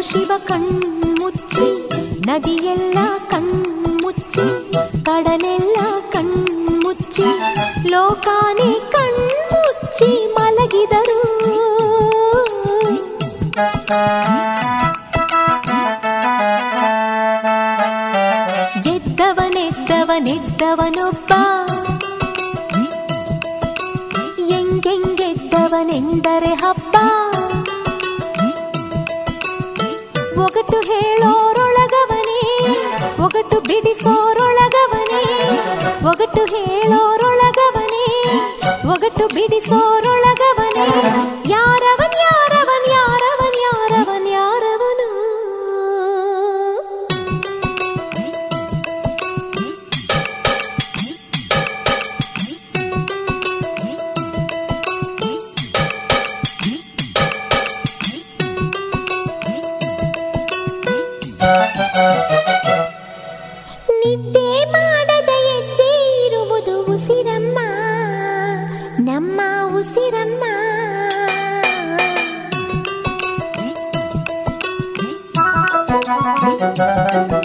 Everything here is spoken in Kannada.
ಶಿವ ಕಣ್ಮುಚ್ಚಿ ನದಿಯೆಲ್ಲ ಕಣ್ಮುಚ್ಚಿ ಕಡಲೆಲ್ಲ ಕಣ್ಮುಚ್ಚಿ ಲೋಕಾನೇ ಕಣ್ಮುಚ್ಚಿ ಮಲಗಿದರು ಎದ್ದವನೆದ್ದವನೆದ್ದವನೊಬ್ಬ ಎಂಗೆಂಗೆದ್ದವನೆಂದರೆ ಹಬ್ಬ ಒಗಟು ಹೇಳೋರೊಳಗವನೇ ಒಗಟು ಬಿಡಿಸೋರೊಳಗವನೇ ಒಗಟು ಹೇಳೋರೊಳಗವನೇ ಒಗಟು ಬಿಡಿಸೋರೊಳಗವನೇ ಯಾರವನ್ ಯಾರವನ್ ಯಾರವನ್ ಯಾರವನ್ ಯಾರವನು ನಿದ್ದೆ ಮಾಡದ ಎದ್ದೇ ಇರುವುದು ಉಸಿರಮ್ಮ ನಮ್ಮ ಉಸಿರಮ್ಮ Thank you.